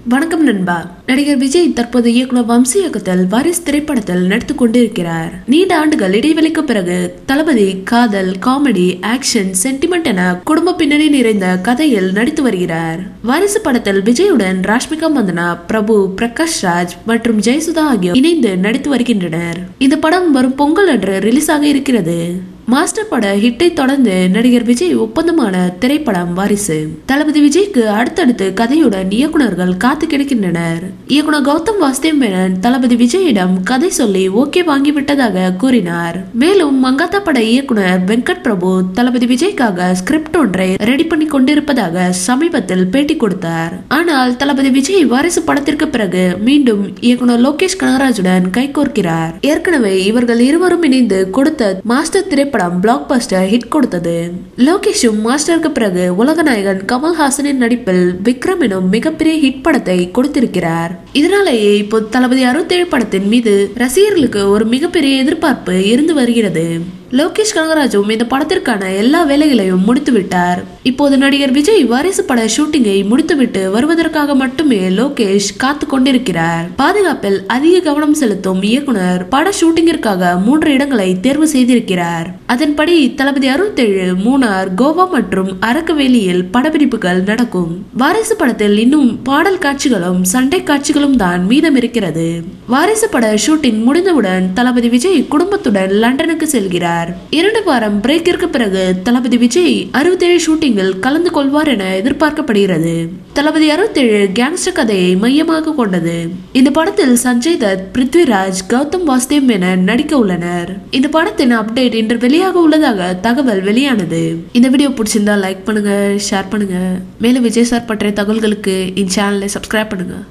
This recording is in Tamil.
வணக்கம் நண்பா நடிகர் விஜய் தற்போது இயக்குனர் வம்சி இயக்கத்தில் வாரிஸ் திரைப்படத்தில் நடித்துக் கொண்டிருக்கிறார் நீண்ட ஆண்டுகள் இடைவெளிக்கு பிறகு தளபதி காதல் காமெடி ஆக்ஷன் சென்டிமெண்ட் என குடும்ப பின்னணி நிறைந்த கதையில் நடித்து வருகிறார் வாரிசு படத்தில் விஜயுடன் ராஷ்மிகா மந்தனா பிரபு பிரகாஷ் ராஜ் மற்றும் ஜெயசுதா ஆகியோர் இணைந்து நடித்து வருகின்றனர் இந்த படம் வரும் பொங்கல் அன்று ரிலீஸ் ஆக இருக்கிறது மாஸ்டர் பட ஹிட்டை தொடர்ந்து நடிகர் விஜய் ஒப்பந்தமான திரைப்படம் வாரிசு தளபதி விஜய்க்கு அடுத்தடுத்து கதையுடன் இயக்குனர்கள் காத்து கிடக்கின்றனர் இயக்குனர் கௌதம் வாசுதேவ் மேனன் தளபதி விஜயிடம் கதை சொல்லி ஓகே வாங்கிவிட்டதாக கூறினார் மேலும் மங்காத்தா பட இயக்குனர் வெங்கட் பிரபு தளபதி விஜய்க்காக ஸ்கிரிப்ட் ஒன்றை ரெடி பண்ணி கொண்டிருப்பதாக சமீபத்தில் பேட்டி கொடுத்தார் ஆனால் தளபதி விஜய் வாரிசு படத்திற்கு பிறகு மீண்டும் இயக்குனர் லோகேஷ் கனகராஜுடன் கைகோர்க்கிறார் ஏற்கனவே இவர்கள் இருவரும் இணைந்து கொடுத்த மாஸ்டர் திரைப்படம் பிளாக் பஸ்டர் ஹிட் கொடுத்தது லோகேஷும் மாஸ்டருக்கு பிறகு உலகநாயகன் கமல்ஹாசனின் நடிப்பில் விக்ரம் எனும் மிகப்பெரிய ஹிட் படத்தை கொடுத்திருக்கிறார் இதனாலேயே இப்போ தளபதி அறுபத்தேழு படத்தின் மீது ரசிகர்களுக்கு ஒரு மிகப்பெரிய எதிர்பார்ப்பு இருந்து வருகிறது லோகேஷ் கனகராஜும் இந்த படத்திற்கான எல்லா வேலைகளையும் முடித்து விட்டார் இப்போது நடிகர் விஜய் வாரிசு பட ஷூட்டிங்கை முடித்துவிட்டு வருவதற்காக மட்டுமே லோகேஷ் காத்து கொண்டிருக்கிறார் பாதுகாப்பில் அதிக கவனம் செலுத்தும் இயக்குனர் பட ஷூட்டிங்கிற்காக மூன்று இடங்களை தேர்வு செய்திருக்கிறார் அதன்படி தளபதி அறுபத்தேழு மூணார் கோவா மற்றும் அரக்கவேலியில் படப்பிடிப்புகள் நடக்கும் வாரிசு படத்தில் இன்னும் பாடல் காட்சிகளும் சண்டை காட்சிகளும் தான் மீதம் இருக்கிறது வாரிசு பட ஷூட்டிங் முடிந்தவுடன் தளபதி விஜய் குடும்பத்துடன் லண்டனுக்கு செல்கிறார் இரண்டு வாரம் பிரேக்கிற்கு பிறகு தளபதி விஜய் அறுபத்தேழு ஷூட்டிங்கில் கலந்து கொள்வார் என எதிர்பார்க்கப்படுகிறது தளபதி அறுபத்தேழு கேங்ஸ்டர் கதையை மையமாக கொண்டது இந்த படத்தில் சஞ்சய் தத் பிருத்விராஜ் கௌதம் வாசுதேவ் மேனன் நடிக்க உள்ளனர் இந்த படத்தின் அப்டேட் இன்று வெளியாக உள்ளதாக தகவல் வெளியானது இந்த வீடியோ பிடிச்சிருந்தா லைக் பண்ணுங்க ஷேர் பண்ணுங்க மேலும் விஜய் சார் பற்றிய தகவல்களுக்கு இந்த சேனலை சப்ஸ்கிரைப் பண்ணுங்க